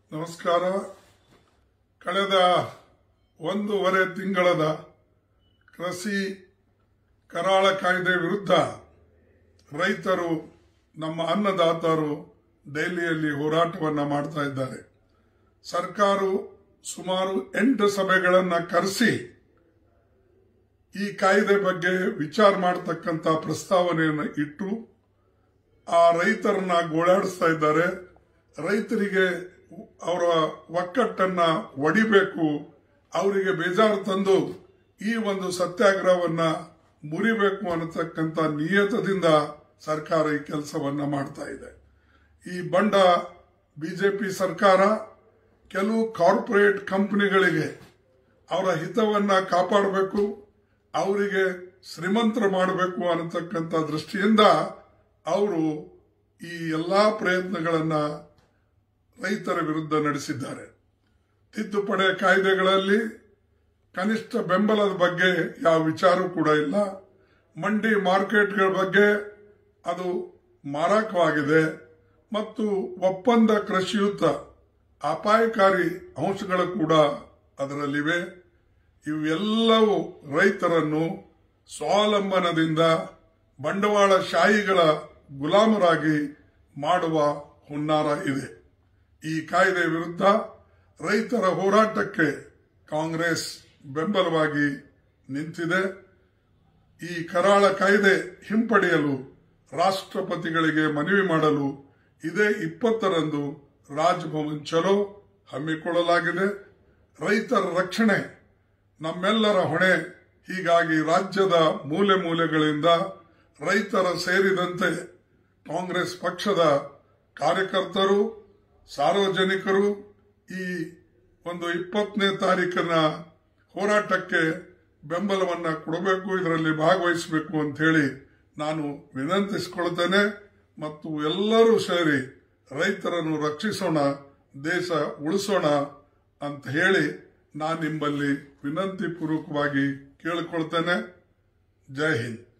ನಮಸ್ಕಾರ ಕಳೆದ ಒಂದೂವರೆ ತಿಂಗಳದ ಕೃಷಿ ಕರಾಳ ಕಾಯ್ದೆ ವಿರುದ್ಧ ರೈತರು ನಮ್ಮ ಅನ್ನದಾತರು ದೆಹಲಿಯಲ್ಲಿ ಹೋರಾಟವನ್ನ ಮಾಡ್ತಾ ಇದ್ದಾರೆ ಸರ್ಕಾರವು ಸುಮಾರು ಎಂಟು ಸಭೆಗಳನ್ನು ಕರೆಸಿ ಈ ಕಾಯ್ದೆ ಬಗ್ಗೆ ವಿಚಾರ ಮಾಡತಕ್ಕಂತ ಪ್ರಸ್ತಾವನೆಯನ್ನು ಇಟ್ಟು ಆ ರೈತರನ್ನ ಗೋಳಾಡಿಸ್ತಾ ಇದ್ದಾರೆ ರೈತರಿಗೆ ಅವರ ಒಕ್ಕಟ್ಟನ್ನ ಒಡಿಬೇಕು ಅವರಿಗೆ ಬೇಜಾರು ತಂದು ಈ ಒಂದು ಸತ್ಯಾಗ್ರಹವನ್ನ ಮುರಿಬೇಕು ಅನ್ನತಕ್ಕಂಥ ನಿಯತದಿಂದ ಸರ್ಕಾರ ಈ ಕೆಲಸವನ್ನ ಮಾಡ್ತಾ ಇದೆ ಈ ಬಂಡ ಬಿಜೆಪಿ ಸರ್ಕಾರ ಕೆಲವು ಕಾರ್ಪೊರೇಟ್ ಕಂಪನಿಗಳಿಗೆ ಅವರ ಹಿತವನ್ನ ಕಾಪಾಡಬೇಕು ಅವರಿಗೆ ಶ್ರೀಮಂತರ ಮಾಡಬೇಕು ಅನ್ನತಕ್ಕಂಥ ದೃಷ್ಟಿಯಿಂದ ಅವರು ಈ ಎಲ್ಲಾ ಪ್ರಯತ್ನಗಳನ್ನ ರೈತರ ವಿರುದ್ಧ ನಡೆಸಿದ್ದಾರೆ ತಿದ್ದುಪಡಿ ಕಾಯ್ದೆಗಳಲ್ಲಿ ಕನಿಷ್ಠ ಬೆಂಬಲದ ಬಗ್ಗೆ ಯಾವ ವಿಚಾರ ಕೂಡ ಇಲ್ಲ ಮಂಡಿ ಮಾರ್ಕೆಟ್ಗಳ ಬಗ್ಗೆ ಅದು ಮಾರಕವಾಗಿದೆ ಮತ್ತು ಒಪ್ಪಂದ ಕೃಷಿಯುತ ಅಪಾಯಕಾರಿ ಅಂಶಗಳು ಕೂಡ ಅದರಲ್ಲಿವೆ ಇವೆಲ್ಲವೂ ರೈತರನ್ನು ಸ್ವಾವಲಂಬನದಿಂದ ಬಂಡವಾಳಶಾಹಿಗಳ ಗುಲಾಮರಾಗಿ ಮಾಡುವ ಹುನ್ನಾರ ಇದೆ ಈ ಕಾಯ್ದೆ ವಿರುದ್ಧ ರೈತರ ಹೋರಾಟಕ್ಕೆ ಕಾಂಗ್ರೆಸ್ ಬೆಂಬಲವಾಗಿ ನಿಂತಿದೆ ಈ ಕರಾಳ ಕಾಯ್ದೆ ಹಿಂಪಡೆಯಲು ರಾಷ್ಟ್ರಪತಿಗಳಿಗೆ ಮನವಿ ಮಾಡಲು ಇದೇ ಇಪ್ಪತ್ತರಂದು ರಾಜಭವನ್ ಚಲೋ ಹಮ್ಮಿಕೊಳ್ಳಲಾಗಿದೆ ರೈತರ ರಕ್ಷಣೆ ನಮ್ಮೆಲ್ಲರ ಹೊಣೆ ಹೀಗಾಗಿ ರಾಜ್ಯದ ಮೂಲೆ ಮೂಲೆಗಳಿಂದ ರೈತರ ಸೇರಿದಂತೆ ಕಾಂಗ್ರೆಸ್ ಪಕ್ಷದ ಕಾರ್ಯಕರ್ತರು ಸಾರ್ವಜನಿಕರು ಈ ಒಂದು ಇಪ್ಪತ್ತನೇ ತಾರೀಕಿನ ಹೋರಾಟಕ್ಕೆ ಬೆಂಬಲವನ್ನ ಕೊಡಬೇಕು ಇದರಲ್ಲಿ ಭಾಗವಹಿಸಬೇಕು ಅಂತ ಹೇಳಿ ನಾನು ವಿನಂತಿಸಿಕೊಳ್ತೇನೆ ಮತ್ತು ಎಲ್ಲರೂ ಸೇರಿ ರೈತರನ್ನು ರಕ್ಷಿಸೋಣ ದೇಶ ಉಳಿಸೋಣ ಅಂತ ಹೇಳಿ ನಾನು ನಿಮ್ಮಲ್ಲಿ ವಿನಂತಿ ಪೂರ್ವಕವಾಗಿ ಕೇಳಿಕೊಳ್ತೇನೆ ಜೈ ಹಿಂದ್